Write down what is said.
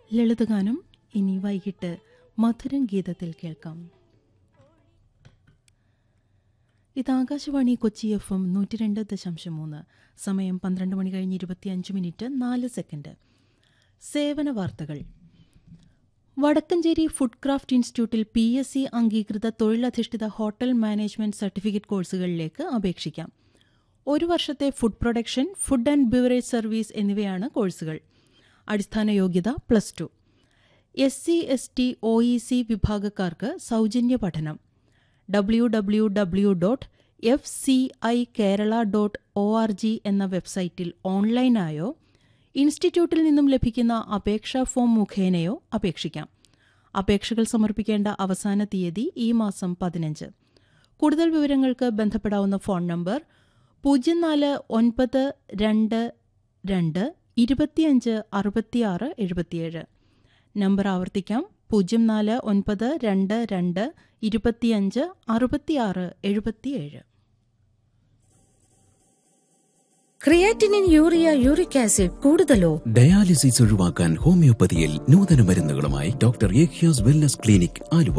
ലളിതഗാനം ഇനി വൈകിട്ട് മധുരം ഗീതത്തിൽ കേൾക്കാം ഇത് ആകാശവാണി കൊച്ചി എഫ് എം നൂറ്റി രണ്ട് ദശാംശം മൂന്ന് സമയം പന്ത്രണ്ട് മണി കഴിഞ്ഞ് ഇരുപത്തിയഞ്ച് മിനിറ്റ് നാല് സെക്കൻഡ് സേവന വാർത്തകൾ വടക്കഞ്ചേരി ഫുഡ് ക്രാഫ്റ്റ് ഇൻസ്റ്റിറ്റ്യൂട്ടിൽ പി എസ് സി അംഗീകൃത തൊഴിലധിഷ്ഠിത ഹോട്ടൽ മാനേജ്മെന്റ് സർട്ടിഫിക്കറ്റ് കോഴ്സുകളിലേക്ക് അപേക്ഷിക്കാം ഒരു വർഷത്തെ food production food and beverage service എന്നിവയാണ് കോഴ്സുകൾ അടിസ്ഥാന യോഗ്യത plus two S C S T O E C വിഭാഗക്കാർക്ക് സൗജന്യ പഠനം W W W dot F C I Kerala dot O R G എന്ന വെബ്സൈറ്റിൽ ഓൺലൈനായോ ഇൻസ്റ്റിറ്റ്യൂട്ടിൽ നിന്നും ലഭിക്കുന്ന അപേക്ഷാ ഫോം മുഖേനയോ അപേക്ഷിക്കാം അപേക്ഷകൾ സമർപ്പിക്കേണ്ട അവസാന തീയതി ഈ മാസം പതിനഞ്ച് കൂടുതൽ വിവരങ്ങൾക്ക് ബന്ധപ്പെടാവുന്ന ഫോൺ നമ്പർ പൂജ്യം നാല് ഒൻപത് രണ്ട് രണ്ട് ഇരുപത്തിയഞ്ച് അറുപത്തിയാറ് എഴുപത്തിയേഴ് നമ്പർ ആവർത്തിക്കാം പൂജ്യം നാല് ഒൻപത് രണ്ട് രണ്ട് ഇരുപത്തിയഞ്ച് അറുപത്തിയാറ് എഴുപത്തിയേഴ് ക്രിയാറ്റിനിൻ യൂറിയ യൂറിക് ആസിഡ് കൂടുതലോ ഡയാലിസിസ് ഒഴിവാക്കാൻ ഹോമിയോപ്പതിയിൽ നൂതന മരുന്നുകളുമായി ഡോക്ടർ ഏഖ്യാസ് വെൽനസ് ക്ലിനിക് ആലുവ